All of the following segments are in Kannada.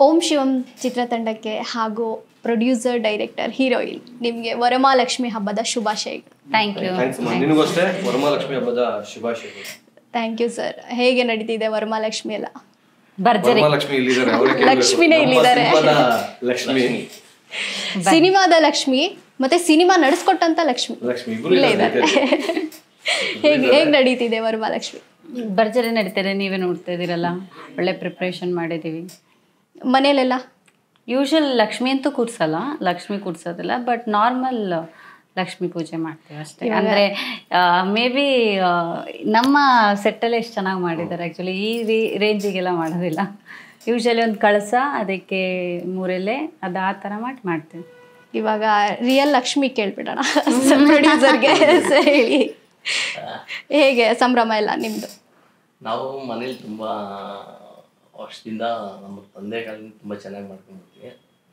ಓಂ ಶಿವಂ ಚಿತ್ರತಂಡಕ್ಕೆ ಹಾಗೂ ಪ್ರೊಡ್ಯೂಸರ್ ಡೈರೆಕ್ಟರ್ ಹೀರೋಯಿನ್ ನಿಮಗೆ ವರಮಹಾಲಕ್ಷ್ಮಿ ಹಬ್ಬದ ಶುಭಾಶಯಗಳು ಥ್ಯಾಂಕ್ ಯು ಥ್ಯಾಂಕ್ಸ್ ಅಮ್ಮ ನಿನಗೂ ಅಷ್ಟೇ ವರಮಹಾಲಕ್ಷ್ಮಿ ಹಬ್ಬದ ಶುಭಾಶಯಗಳು ಥ್ಯಾಂಕ್ ಯು ಸರ್ ಹೇಗೆ ನಡೀತಿದೆ ವರಮಹಾಲಕ್ಷ್ಮಿ ಎಲ್ಲ ಭರ್ಜರಿ ವರಮಹಾಲಕ್ಷ್ಮಿ ಇಲ್ಲಿದ್ದಾರೆ ಅವ್ರಿಗೆ ಕೇಳ್ಬೇಕು. ಲಕ್ಷ್ಮಿನೇ ನಮ್ಮ ಇಲ್ಲಿದ್ದಾರೆ. ಸಿನಿಮಾದ ಲಕ್ಷ್ಮಿ ಸಿನಿಮಾದ ಲಕ್ಷ್ಮಿ ಮತ್ತೆ ಸಿನಿಮಾ ನಡೆಸ್ಕೊಟ್ಟಂತ ಲಕ್ಷ್ಮಿ ಲಕ್ಷ್ಮಿ ಇಬ್ರು ಇಲ್ಲೇ ಇದ್ದಾರೆ ಇದ್ದಾರೆ ಹೇಗೆ ಹೇಗೆ ನಡೀತಿದೆ ವರಮಹಾಲಕ್ಷ್ಮಿ ಭರ್ಜರಿ ನಡೀತಾರೆ ನೀವೇ ನೋಡ್ತಾ ಇದ್ದೀರಲ್ಲ ಒಳ್ಳೆ ಪ್ರಿಪ್ರೇಷನ್ ಮಾಡಿದ್ದೀವಿ ಮನೇಲೆಲ್ಲ ಯೂಶಲ್ ಲಕ್ಷ್ಮಿ ಅಂತೂ ಕೂರ್ಸಲ್ಲ ಲಕ್ಷ್ಮಿ ಕೂರ್ಸೋದಿಲ್ಲ ಬಟ್ ನಾರ್ಮಲ್ ಲಕ್ಷ್ಮಿ ಪೂಜೆ ಮಾಡ್ತೀವಿ ಅಷ್ಟೇ ಅಂದರೆ ಮೇ ಬಿ ನಮ್ಮ ಸೆಟ್ಟಲ್ಲೇ ಎಷ್ಟು ಚೆನ್ನಾಗಿ ಮಾಡಿದ್ದಾರೆ ಆ್ಯಕ್ಚುಲಿ ಈ ರೀ ರೇಂಜಿಗೆಲ್ಲ ಮಾಡೋದಿಲ್ಲ ಯೂಶಲಿ ಒಂದು ಕಳಸ ಅದಕ್ಕೆ ಮೂರೆಲೆ ಅದು ಆ ಥರ ಮಾಡಿ ಮಾಡ್ತೀವಿ ಇವಾಗ ರಿಯಲ್ ಲಕ್ಷ್ಮಿ ಕೇಳ್ಬಿಡೋಣ ಪ್ರೊಡ್ಯೂಸರ್ಗೆ ಹೇಳಿ ಹೇಗೆ ಸಂಭ್ರಮ ಎಲ್ಲ ನಿಮ್ದು ನಾವು ಮನೇಲಿ ತುಂಬ ವರ್ಷದಿಂದ ನಮ್ಮ ತಂದೆ ಕಾಲದಿಂದ ತುಂಬ ಚೆನ್ನಾಗಿ ಮಾಡ್ಕೊಂಡ್ಬಿಡ್ತೀವಿ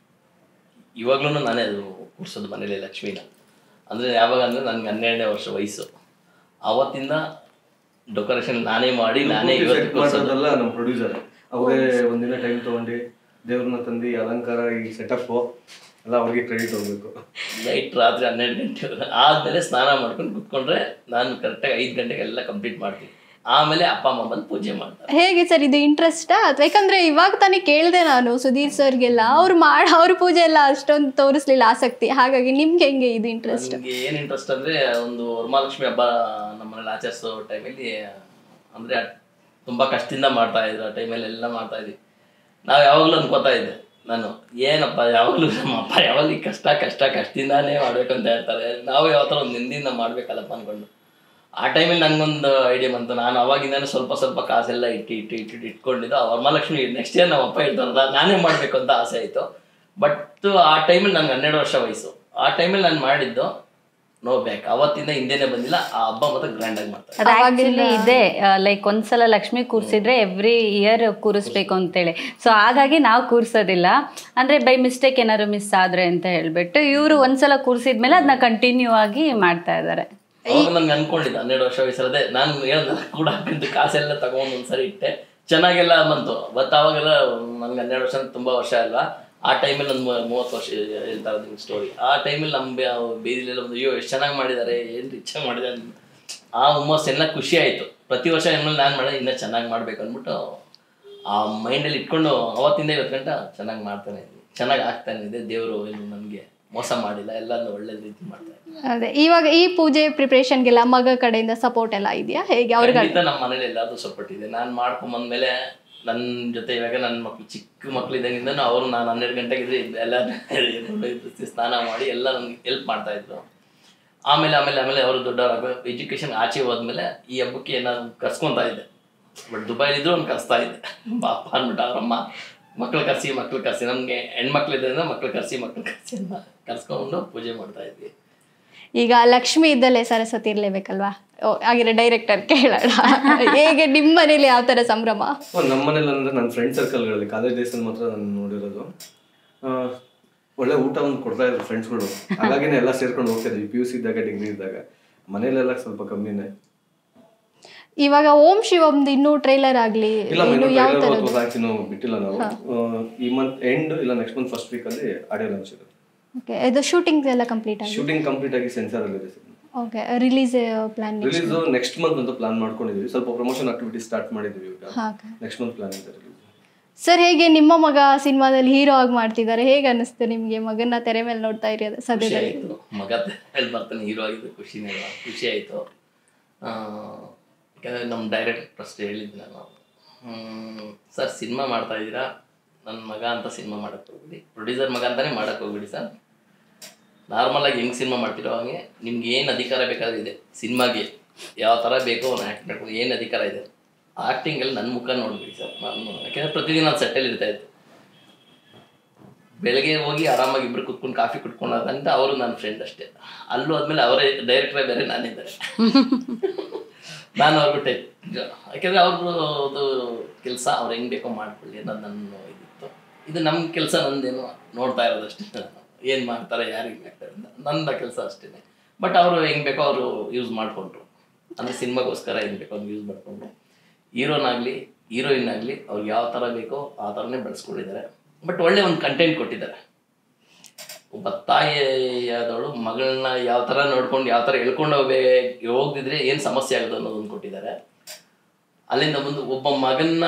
ಇವಾಗ್ಲೂ ನಾನೇ ಅದು ಕೂರ್ಸೋದು ಮನೇಲಿ ಲಕ್ಷ್ಮಿನ ಅಂದರೆ ಯಾವಾಗ ಅಂದರೆ ನನಗೆ ಹನ್ನೆರಡನೇ ವರ್ಷ ವಯಸ್ಸು ಆವತ್ತಿಂದ ಡೆಕೋರೇಷನ್ ನಾನೇ ಮಾಡಿ ನಾನೇ ಇವತ್ತು ಸೆಟ್ ಮಾಡೋದೆಲ್ಲ ನಮ್ಮ ಪ್ರೊಡ್ಯೂಸರ್ ಅವರೇ ಒಂದಿನ ಟೈಮ್ ತಗೊಂಡು ದೇವ್ರನ್ನ ತಂದು ಅಲಂಕಾರ ಈ ಸೆಟಪ್ ಎಲ್ಲ ಅವ್ರಿಗೆ ಕ್ರೆಡಿಟ್ ಹೋಗ್ಬೇಕು ನೈಟ್ ರಾತ್ರಿ ಹನ್ನೆರಡು ಗಂಟೆ ಆದಮೇಲೆ ಸ್ನಾನ ಮಾಡ್ಕೊಂಡು ಕುತ್ಕೊಂಡ್ರೆ ನಾನು ಕರೆಕ್ಟಾಗಿ ಐದು ಗಂಟೆಗೆ ಎಲ್ಲ ಕಂಪ್ಲೀಟ್ ಮಾಡ್ತೀನಿ ಆಮೇಲೆ ಅಪ್ಪ ಅಮ್ಮ ಬಂದು ಪೂಜೆ ಮಾಡ್ತಾರೆ ಹೇಗೆ ಸರ್ ಇದು ಇಂಟ್ರೆಸ್ಟಾ ಅಥವಾ ಯಾಕಂದ್ರೆ ಇವಾಗ ತಾನೇ ಕೇಳಿದೆ ನಾನು ಸುಧೀರ್ ಸರ್ಗೆಲ್ಲ ಅವ್ರು ಮಾಡ ಅವ್ರ ಪೂಜೆ ಎಲ್ಲ ಅಷ್ಟೊಂದು ತೋರಿಸ್ಲಿಲ್ಲ ಆಸಕ್ತಿ ಹಾಗಾಗಿ ನಿಮ್ಗೆ ಹೆಂಗೆ ಇದು ಇಂಟ್ರೆಸ್ಟ್ ನನಗೆ ಏನು ಇಂಟ್ರೆಸ್ಟ್ ಅಂದರೆ ಒಂದು ವರಮಹಾಲಕ್ಷ್ಮಿ ಹಬ್ಬ ನಮ್ಮನೇಲಿ ಆಚರಿಸೋ ಟೈಮಲ್ಲಿ ಅಂದರೆ ತುಂಬ ಕಷ್ಟದಿಂದ ಮಾಡ್ತಾ ಇದ್ರು ಆ ಟೈಮಲ್ಲಿ ಎಲ್ಲ ಮಾಡ್ತಾ ಇದ್ವಿ ನಾವು ಯಾವಾಗಲೂ ಅನ್ಕೋತಾ ಇದ್ದೆ ನಾನು ಏನಪ್ಪ ಯಾವಾಗಲೂ ನಮ್ಮ ಅಪ್ಪ ಯಾವಾಗಲೂ ಈ ಕಷ್ಟ ಕಷ್ಟ ಕಷ್ಟದಿಂದಾನೇ ಮಾಡ್ಬೇಕು ಅಂತ ಹೇಳ್ತಾರೆ ನಾವು ಯಾವ ಥರ ಒಂದು ನಿಂದಿಂದ ಮಾಡ್ಬೇಕಲ್ಲಪ್ಪ ಅನ್ಕೊಂಡು ಆ ಟೈಮಲ್ಲಿ ನನಗೊಂದು ಐಡಿಯಾ ಬಂತು ನಾನು ಅವಾಗಿಂದಾನೆ ಸ್ವಲ್ಪ ಸ್ವಲ್ಪ ಕಾಸೆಲ್ಲ ಇಟ್ಟು ಇಟ್ಟು ಇಟ್ಟು ಇಟ್ಟು ಇಟ್ಕೊಂಡಿದ್ದು ಆ ವರಮಹಾಲಕ್ಷ್ಮಿ ನೆಕ್ಸ್ಟ್ ಇಯರ್ ನಮ್ಮ ಅಪ್ಪ ಹೇಳ್ತಾರಲ್ಲ ನಾನೇ ಮಾಡಬೇಕು ಅಂತ ಆಸೆ ಆಯಿತು ಬಟ್ ಆ ಟೈಮಲ್ಲಿ ನನಗೆ ಹನ್ನೆರಡು ವರ್ಷ ವಯಸ್ಸು ಆ ಟೈಮಲ್ಲಿ ನಾನು ಮಾಡಿದ್ದು ನೋ ಬ್ಯಾಕ್ ಅವತ್ತಿಂದ ಹಿಂದೆನೇ ಬಂದಿಲ್ಲ ಆ ಹಬ್ಬ ಮಾತ್ರ ಗ್ರ್ಯಾಂಡಾಗಿ ಮಾಡ್ತಾರೆ ಅದು ಆಕ್ಚುಲಿ ಇದೆ ಲೈಕ್ ಒಂದ್ಸಲ ಲಕ್ಷ್ಮಿ ಕೂರಿಸಿದ್ರೆ ಎವ್ರಿ ಇಯರ್ ಕೂರಿಸ್ಬೇಕು ಅಂತೇಳಿ ಸೊ ಹಾಗಾಗಿ ನಾವು ಕೂರ್ಸೋದಿಲ್ಲ ಅಂದ್ರೆ ಬೈ ಮಿಸ್ಟೇಕ್ ಏನಾದ್ರು ಮಿಸ್ ಆದ್ರೆ ಅಂತ ಹೇಳ್ಬಿಟ್ಟು ಇವರು ಒಂದ್ಸಲ ಕೂರಿಸಿದ್ಮೇಲೆ ಅದನ್ನ ಕಂಟಿನ್ಯೂ ಆಗಿ ಮಾಡ್ತಾ ಇದ್ದಾರೆ ಅವಾಗ ನನ್ಗೆ ಅನ್ಕೊಂಡಿದ್ದೆ ಹನ್ನೆರಡು ವರ್ಷ ವಯಸ್ಸಲ್ಲದೆ ನಾನು ಹೇಳ್ದ ಕೂಡ ಹಾಕಿದ್ದು ಕಾಸೆಲ್ಲ ತಗೊಂಡು ಒಂದ್ಸರಿ ಇಟ್ಟೆ ಚೆನ್ನಾಗೆಲ್ಲ ಬಂತು ಬಟ್ ಅವಾಗೆಲ್ಲ ನನ್ಗೆ ಹನ್ನೆರಡು ವರ್ಷ ಅಂದ್ರೆ ತುಂಬಾ ವರ್ಷ ಅಲ್ವಾ ಆ ಟೈಮಲ್ಲಿ ಒಂದು ಮೂವತ್ತು ವರ್ಷ ಹೇಳ್ತಾ ಇದ್ದೀನಿ ಸ್ಟೋರಿ ಆ ಟೈಮಲ್ಲಿ ನಮ್ಮ ಬೀದಿಲೆಲ್ಲ ಒಂದು ಅಯ್ಯೋ ಎಷ್ಟು ಚೆನ್ನಾಗಿ ಮಾಡಿದ್ದಾರೆ ಏನು ರಿಚಾಗಿ ಮಾಡಿದ್ದಾರೆ ಅಂತ. ಆ ಹುಮ್ಮಸ್ ಎಲ್ಲ ಖುಷಿ ಆಯಿತು ಪ್ರತಿ ವರ್ಷ ಇನ್ಮೇಲೆ ನಾನು ಮಾಡಿದ್ರೆ ಇನ್ನೂ ಚೆನ್ನಾಗಿ ಮಾಡ್ಬೇಕು ಅಂದ್ಬಿಟ್ಟು ಆ ಮೈಂಡಲ್ಲಿ ಇಟ್ಕೊಂಡು ಅವತ್ತಿಂದ ಇವತ್ತು ಗಂಟ ಚೆನ್ನಾಗಿ ಮಾಡ್ತಾನೆ ಇದ್ದೀನಿ ಚೆನ್ನಾಗಿ ಆಗ್ತಾನೆ ಇದೆ ದೇವರು ಏನು ನನಗೆ ಮೋಸ ಮಾಡಿಲ್ಲ ಎಲ್ಲನೂ ಒಳ್ಳೆ ರೀತಿ ಮಾಡ್ತಾ ಇದ್ದೀನಿ ಅದೇ ಇವಾಗ ಈ ಪೂಜೆ ಪ್ರಿಪ್ರೇಷನ್ಗೆಲ್ಲ ಮಗ ಕಡೆಯಿಂದ ಸಪೋರ್ಟ್ ಎಲ್ಲ ಇದೆಯಾ ಹೇಗೆ ಅವ್ರಿಗೆ ಖಂಡಿತ ನಮ್ಮ ಮನೇಲಿ ಎಲ್ಲಾದ್ರೂ ಸಪೋರ್ಟ್ ಇದೆ ನಾನು ಮಾಡ್ಕೊಂಡ್ ಬಂದ್ಮೇಲೆ ನನ್ನ ಜೊತೆ ಇವಾಗ ನನ್ನ ಮಕ್ಳು ಚಿಕ್ಕ ಮಕ್ಳಿದ್ದಾಗಿಂದ ಅವರು ನಾನು ಹನ್ನೆರಡು ಗಂಟೆಗೆ ಇದ್ರೆ ಎಲ್ಲ ಎದ್ದು ಸ್ನಾನ ಮಾಡಿ ಎಲ್ಲ ನನ್ಗೆ ಹೆಲ್ಪ್ ಮಾಡ್ತಾ ಇದ್ರು ಆಮೇಲೆ ಆಮೇಲೆ ಆಮೇಲೆ ಅವರು ದೊಡ್ಡವರಾಗ ಎಜುಕೇಶನ್ ಆಚೆ ಹೋದ್ಮೇಲೆ ಈ ಹಬ್ಬಕ್ಕೆ ಏನಾದ್ರು ಕರ್ಸ್ಕೊಂತಾ ಇದ್ದೆ ಬಟ್ ದುಬೈಲಿದ್ರು ಒಂದು ಕರ್ಸ್ತಾ ಇದ್ದೆ ಬಾಪ ಅಂದ್ಬಿಟ್ಟು ಅವ್ರಮ್ಮ ಮಕ್ಳು ಕರ್ಸಿ ಮಕ್ಳು ಕರ್ಸಿ ನಮಗೆ ಹೆಣ್ಮಕ್ಳು ಇದ್ರಿಂದ ಮಕ್ಳು ಕರ್ಸಿ ಮಕ್ಳು ಕರ್ಸಿ ಅಂತ ಕರ್ಸ್ಕೊಂಡು ಪೂಜೆ ಮಾಡ್ತಾ ಇದ್ವಿ ಈಗ ಲಕ್ಷ್ಮಿ ಇದ್ದಲ್ಲೇ ಸರಸ್ವತಿ ಇರ್ಲೇಬೇಕಲ್ವಾ ಓ, ಹಾಗಿದ್ರೆ ಡೈರೆಕ್ಟರ್ ಕೇಳೋಣ ಹೇಗೆ ನಿಮ್ಮ ಮನೇಲಿ ಯಾವ ತರ ಸಂಭ್ರಮ ನಮ್ಮ ಮನೇಲಿ ಅಂದ್ರೆ ನನ್ನ ಫ್ರೆಂಡ್ ಸರ್ಕಲ್ಗಳಲ್ಲಿ ಕಾಲೇಜ್ ಡೇಸಲ್ಲಿ ಮಾತ್ರ ನಾನು ನೋಡಿರೋದು ಆ, ಒಳ್ಳೆ ಊಟ ಒಂದು ಕೊಡ್ತಾ ಇದ್ರು ಫ್ರೆಂಡ್ಸ್ಗಳು ಹಾಗಾಗಿನೇ ಎಲ್ಲ ಸೇರ್ಕೊಂಡು ಹೋಗ್ತಾ ಇದ್ವಿ ಪಿ ಯು ಸಿ ಇದ್ದಾಗ ಡಿಗ್ರಿ ಇದ್ದಾಗ ಮನೇಲೆಲ್ಲ ಸ್ವಲ್ಪ ಕಮ್ಮಿನೇ ಇವಾಗ ಓಂ ಶಿವಮ್ದು ಇನ್ನೂ ಟ್ರೈಲರ್ ಆಗ್ಲಿ ಇಲ್ಲ ಇನ್ನು ಯಾವ ತರ ಇನ್ನು ಬಿಟ್ಟಿಲ್ಲ ನಾವು ಆ, ಈ ಮಂತ್ ಎಂಡ್ ಇಲ್ಲ ನೆಕ್ಸ್ಟ್ ಮಂತ್ ಫಸ್ಟ್ ವೀಕ್ ಅಲ್ಲಿ ಆಡಿಯೋ ಲಾಂಚ್ ಇರುತ್ತೆ ಓಕೆ ಇದು ಶೂಟಿಂಗ್ ಎಲ್ಲ ಕಂಪ್ಲೀಟ್ ಆಗಿ ಶೂಟಿಂಗ್ ಕಂಪ್ಲೀಟ್ ಆಗಿ ಸೆನ್ಸರ್ ಅಲ್ಲಿ ಇದೆ okay release plan release next month ಅಂತ ಪ್ಲಾನ್ ಮಾಡ್ಕೊಂಡಿದೀವಿ ಸ್ವಲ್ಪ ಪ್ರಮೋಷನ್ ಆಕ್ಟಿವಿಟಿ ಸ್ಟಾರ್ಟ್ ಮಾಡಿದೀವಿ ಈಗ ಹಾಗೆ ನೆಕ್ಸ್ಟ್ ಮಂತ್ ಪ್ಲಾನ್ ಇದೆ ರಿಲೀಸ್ ಸರ್ ಹೇಗೆ ನಿಮ್ಮ ಮಗ ಸಿನಿಮಾದಲ್ಲಿ ಹೀರೋ ಆಗಿ ಮಾಡ್ತಿದ್ದಾರೆ ಹೇಗೆ ಅನ್ನಿಸ್ತು ನಿಮಗೆ ಮಗನ ತೆರೆ ಮೇಲೆ ನೋಡ್ತಾ ಇರೋದು ಖುಷಿ ಸದ್ಯದಲ್ಲಿ ಆಯಿತು ಮಗ ಹೇಳಿ ಬರ್ತಾನೆ ಹೀರೋ ಆಗಿದ್ದು ಖುಷಿನೇ ಅಲ್ವಾ ಖುಷಿ ಆಯಿತು ಯಾಕಂದರೆ ನಮ್ಮ ಡೈರೆಕ್ಟರ್ ಅಷ್ಟೇ ಹೇಳಿದ್ದು ನಾನು ಸರ್ ಸಿನಿಮಾ ಮಾಡ್ತಾ ಇದ್ದೀರಾ ನನ್ನ ಮಗ ಅಂತ ಸಿನಿಮಾ ಮಾಡಕ್ಕೆ ಹೋಗ್ಬಿಡಿ ಪ್ರೊಡ್ಯೂಸರ್ ಮಗ ಅಂತಲೇ ಮಾಡಕ್ಕೆ ಹೋಗ್ಬಿಡಿ ಸರ್ ನಾರ್ಮಲಾಗಿ ಹೆಂಗೆ ಸಿನಿಮಾ ಮಾಡ್ತಿರೋ ಹಾಗೆ ನಿಮ್ಗೆ ಏನು ಅಧಿಕಾರ ಬೇಕಾದ್ರೆ ಇದೆ ಸಿನಿಮಾಗೆ ಯಾವ ಥರ ಬೇಕೋ ಅವ್ನು ಆ್ಯಕ್ಟ್ ಮಾಡ್ಕೊಂಡು ಏನು ಅಧಿಕಾರ ಇದೆ ಆ್ಯಕ್ಟಿಂಗಲ್ಲಿ ನನ್ನ ಮುಖ ನೋಡ್ಬಿಡಿ ಸರ್ ನಾನು ಯಾಕೆಂದರೆ ಪ್ರತಿದಿನ ನಾನು ಸೆಟ್ಟಲ್ಲಿ ಇರ್ತಾ ಇದ್ದೆ ಬೆಳಗ್ಗೆ ಹೋಗಿ ಆರಾಮಾಗಿ ಇಬ್ರು ಕುತ್ಕೊಂಡು ಕಾಫಿ ಕುಟ್ಕೊಂಡಂತ ಅವರು ನನ್ನ ಫ್ರೆಂಡ್ ಅಷ್ಟೇ ಅಲ್ಲೂ ಆದ್ಮೇಲೆ ಅವರೇ ಡೈರೆಕ್ಟ್ರೇ ಬೇರೆ ನಾನಿದ್ದಾರೆ ನಾನು ಅವ್ರಿಗೆ ಟೈಪ್ ಯಾಕೆಂದ್ರೆ ಅವ್ರದ್ದು ಕೆಲಸ ಅವ್ರು ಹೆಂಗ್ ಬೇಕೋ ಮಾಡ್ಕೊಳ್ಳಿ ಅನ್ನೋದು ನನ್ನ ಇದಿತ್ತು ಇದು ನಮ್ಮ ಕೆಲಸ ನಂದೇನು ನೋಡ್ತಾ ಇರೋದಷ್ಟೇ ನಾನು ಏನು ಮಾಡ್ತಾರೆ ಯಾರಿಗೆ ಮಾಡ್ತಾರೆ ಅಂತ ನಂದ ಕೆಲಸ ಅಷ್ಟೇ ಬಟ್ ಅವರು ಹೆಂಗ್ ಬೇಕೋ ಅವರು ಯೂಸ್ ಮಾಡಿಕೊಂಡ್ರು ಅಂದರೆ ಸಿನಿಮಾಗೋಸ್ಕರ ಹೆಂಗ್ ಬೇಕೋ ಅವ್ರು ಯೂಸ್ ಮಾಡಿಕೊಂಡ್ರು ಹೀರೋನಾಗಲಿ ಹೀರೋಯಿನ್ ಆಗಲಿ ಅವ್ರಿಗೆ ಯಾವ ಥರ ಬೇಕೋ ಆ ಥರನೇ ಬೆಳೆಸ್ಕೊಂಡಿದ್ದಾರೆ ಬಟ್ ಒಳ್ಳೆ ಒಂದು ಕಂಟೆಂಟ್ ಕೊಟ್ಟಿದ್ದಾರೆ ಒಬ್ಬ ತಾಯಿಯಾದವಳು ಮಗಳನ್ನ ಯಾವ ಥರ ನೋಡ್ಕೊಂಡು ಯಾವ ಥರ ಎಳ್ಕೊಂಡು ಹೋಗ್ಬೇಕು ಹೋಗ್ದಿದ್ರೆ ಏನು ಸಮಸ್ಯೆ ಆಗೋದು ಅನ್ನೋದೊಂದು ಕೊಟ್ಟಿದ್ದಾರೆ ಅಲ್ಲಿಂದ ಮುಂದೆ ಒಬ್ಬ ಮಗನ್ನ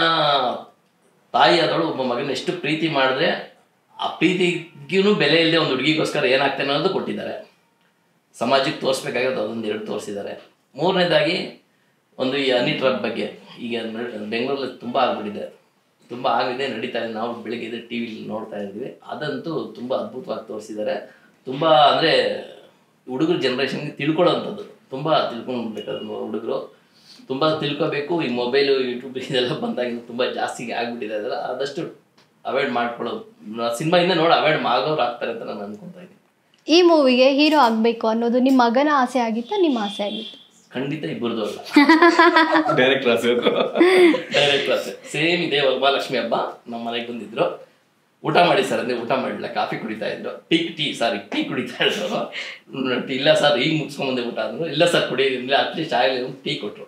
ತಾಯಿಯಾದವಳು ಒಬ್ಬ ಮಗನ ಎಷ್ಟು ಪ್ರೀತಿ ಮಾಡಿದ್ರೆ ಆ ಪ್ರೀತಿಗೂ ಬೆಲೆ ಇಲ್ಲದೆ ಒಂದು ಹುಡುಗಿಗೋಸ್ಕರ ಏನಾಗ್ತಾನೆ ಅನ್ನೋದು ಕೊಟ್ಟಿದ್ದಾರೆ ಸಮಾಜಕ್ಕೆ ತೋರಿಸ್ಬೇಕಾಗಿರೋದು ಅದೊಂದು ಎರಡು ತೋರಿಸಿದ್ದಾರೆ ಮೂರನೇದಾಗಿ ಒಂದು ಈ ಹನಿ ಟ್ರಕ್ ಬಗ್ಗೆ ಈಗ ನ- ಬೆಂಗಳೂರಲ್ಲಿ ತುಂಬ ಆಗ್ಬಿಟ್ಟಿದೆ ತುಂಬ ಆಗಿದೆ ನಡೀತಾ ಇದೆ ನಾವು ಬೆಳಿಗ್ಗೆ ಇದೆ ಟಿ ವಿಲಿ ನೋಡ್ತಾ ಇದ್ವಿ ಅದಂತೂ ತುಂಬ ಅದ್ಭುತವಾಗಿ ತೋರಿಸಿದ್ದಾರೆ ತುಂಬ ಅಂದರೆ ಹುಡುಗರ ಜನ್ರೇಷನ್ಗೆ ತಿಳ್ಕೊಳ್ಳೋವಂಥದ್ದು ತುಂಬ ತಿಳ್ಕೊಂಡ್ಬೇಕಾದ್ರು ಹುಡುಗರು ತುಂಬ ತಿಳ್ಕೊಬೇಕು ಈ ಮೊಬೈಲು ಯೂಟ್ಯೂಬ್ ಇದೆಲ್ಲ ಬಂದಾಗಿಂದ ತುಂಬ ಜಾಸ್ತಿ ಆಗ್ಬಿಟ್ಟಿದೆ ಅದೆಲ್ಲ ಆದಷ್ಟು ಅವಾಯ್ಡ್ ಮಾಡ್ಕೊಳ್ಳೋದು ಸಿನಿಮಾಯಿಂದ ನೋಡಿ ಅವಾಯ್ಡ್ ಆಗೋರು ಆಗ್ತಾರೆ ಅಂತ ನಾನು ಅನ್ಕೊತಾ ಇದ್ದೀನಿ ಈ ಮೂವಿಗೆ ಹೀರೋ ಆಗಬೇಕು ಅನ್ನೋದು ನಿಮ್ಮ ಮಗನ ಆಸೆ ಆಗಿತ್ತಾ ನಿಮ್ಮ ಆಸೆ ಆಗಿತ್ತು ಖಂಡಿತ ಇಬ್ಬರದು ಅಲ್ಲ direct class direct class same ಇದೆ ವರಮಹಾಲಕ್ಷ್ಮಿ ಹಬ್ಬ ನಮ್ಮ ಮನೆಗೆ ಬಂದಿದ್ರು ಊಟ ಮಾಡಿ ಸರ್ ಅಂದ್ರೆ ಊಟ ಮಾಡಿಲ್ಲ ಕಾಫಿ ಕುಡಿತಾ ಇದ್ರು ಟೀ ಟೀ ಸಾರಿ ಟೀ ಕುಡಿತಾ ಇದ್ರು ಹ್ಮ್, ಇಲ್ಲ ಸರ್ ಈಗ ಮುಗಿಸ್ಕೊಂಬಂದೆ ಊಟ ಅಂದ್ರು ಇಲ್ಲ ಸರ್ ಕುಡಿಯೋದಿಲ್ಲ ಅಟ್ಲೀಸ್ಟ್ ಆಗಲಿ ಟೀ ಕೊಟ್ರು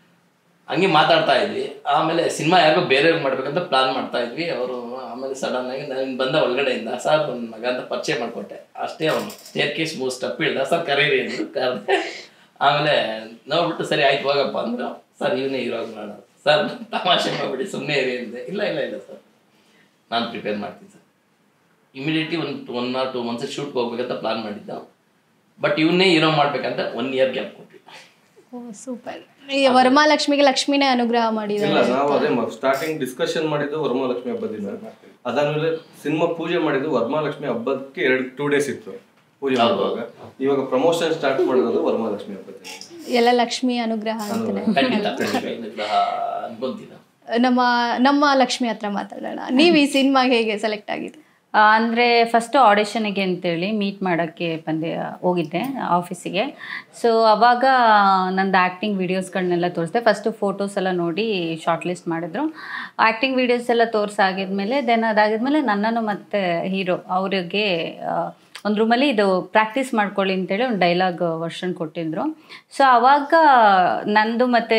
ಹಂಗೆ ಮಾತಾಡ್ತಾ ಇದ್ವಿ ಆಮೇಲೆ ಸಿನಿಮಾ ಯಾರಿಗೋ ಬೇರೆಯವ್ರು ಮಾಡ್ಬೇಕಂತ ಪ್ಲಾನ್ ಮಾಡ್ತಾ ಇದ್ವಿ ಅವರು ಆಮೇಲೆ ಸಡನ್ ಆಗಿ ನಾನು ಬಂದ ಒಳಗಡೆಯಿಂದ ಸರ್ ನನ್ನ ಮಗ ಅಂತ ಪರಿಚಯ ಮಾಡಿಕೊಟ್ಟೆ ಅಷ್ಟೇ ಅವನು ಸ್ಟೇರ್ ಕೇಸ್ ಮೂರು ಸ್ಟೆಪ್ ಇಳ್ದ ಸರ್ ಕರೀರಿ ಅಂದ್ರು ಕರೆದೆ ಆಮೇಲೆ ನೋಡ್ಬಿಟ್ಟು ಸರಿ ಆಯ್ತು ಹೋಗಪ್ಪ ಅಂದ್ರು ಸರ್ ಇವನೇ ಇರೋದು ಮಾಡೋದು ಸರ್ ತಮಾಷೆ ಮಾಡ್ಬಿಡಿ ಸುಮ್ಮನೆ ಇರಿ ಅಂದೆ ಇಲ್ಲ ಇಲ್ಲ ಇಲ್ಲ ಸರ್ ನಾನು ಪ್ರಿಪೇರ್ ಮಾಡ್ತೀನಿ ಸರ್ ಇಮಿಡಿಯೇಟ್ಲಿ ಒಂದು ಒನ್ ಆರ್ ಟೂ ಮಂತ್ಸ್ ಶೂಟ್ಗೆ ಹೋಗ್ಬೇಕಂತ ಪ್ಲಾನ್ ಮಾಡಿದ್ದ ಬಟ್ ಇವನ್ನೇ ಹೀರೋ ಮಾಡ್ಬೇಕಂತ ಒನ್ ಇಯರ್ ಗ್ಯಾಪ್ ಕೊಟ್ವಿ ಓ ಸೂಪರ್ ವರಮಹಾಲಕ್ಷ್ಮಿಗೆ ಲಕ್ಷ್ಮಿನೇ ಅನುಗ್ರಹ ಇಲ್ಲ ಮಾಡಿದ್ದಾರೆ ನಾವು ಅದೇ ಸ್ಟಾರ್ಟಿಂಗ್ ಡಿಸ್ಕಷನ್ ಮಾಡಿದ್ದು ವರಮಹಾಲಕ್ಷ್ಮಿ ಹಬ್ಬದ ದಿನ ಅದಾದ್ಮೇಲೆ ಸಿನಿಮಾ ಪೂಜೆ ಮಾಡಿದ್ದು ವರಮಹಾಲಕ್ಷ್ಮಿ ಹಬ್ಬಕ್ಕೆ ಎರಡು ಟೂ ಡೇಸ್ ಇತ್ತು ಪೂಜೆ ಮಾಡುವಾಗ ಇವಾಗ ಪ್ರಮೋಷನ್ ಸ್ಟಾರ್ಟ್ ಮಾಡಿರೋದು ವರಮಹಾಲಕ್ಷ್ಮಿ ಹಬ್ಬದ ದಿನ ಎಲ್ಲ ಲಕ್ಷ್ಮಿ ಅನುಗ್ರಹ ಅಂತಾನೆ ಖಂಡಿತ ಖಂಡಿತ ಅನ್ಕೊಂತೀನಿ ನಮ್ಮ ನಮ್ಮ ಲಕ್ಷ್ಮಿ ಹತ್ರ ಮಾತಾಡೋಣ ನೀವು ಈ ಸಿನಿಮಾಗೆ ಹೇಗೆ ಸೆಲೆಕ್ಟ್ ಆಗಿದೆ ಆ, ಅಂದ್ರೆ ಫಸ್ಟ್ ಆಡಿಷನ್ಗೆ ಅಂತೇಳಿ ಮೀಟ್ ಮಾಡೋಕ್ಕೆ ಬಂದೆ ಹೋಗಿದ್ದೆ ಆಫೀಸಿಗೆ ಸೊ ಅವಾಗ ನಂದು ಆ್ಯಕ್ಟಿಂಗ್ ವೀಡಿಯೋಸ್ಗಳನ್ನೆಲ್ಲ ತೋರಿಸಿದೆ ಫಸ್ಟು ಫೋಟೋಸ್ ಎಲ್ಲ ನೋಡಿ ಶಾರ್ಟ್ ಲಿಸ್ಟ್ ಮಾಡಿದ್ರು ಆ್ಯಕ್ಟಿಂಗ್ ವೀಡಿಯೋಸ್ ಎಲ್ಲ ತೋರಿಸಾಗಿದ್ಮೇಲೆ ದೆನ್ ಅದಾಗಿದ್ಮೇಲೆ ನನ್ನನ್ನು ಮತ್ತೆ ಹೀರೋ ಅವರಿಗೆ ಒಂದು ರೂಮಲ್ಲಿ ಇದು ಪ್ರಾಕ್ಟೀಸ್ ಮಾಡ್ಕೊಳ್ಳಿ ಅಂತೇಳಿ ಒಂದು ಡೈಲಾಗ್ ವರ್ಷನ್ ಕೊಟ್ಟಿದ್ರು ಸೊ ಅವಾಗ ನಂದು ಮತ್ತು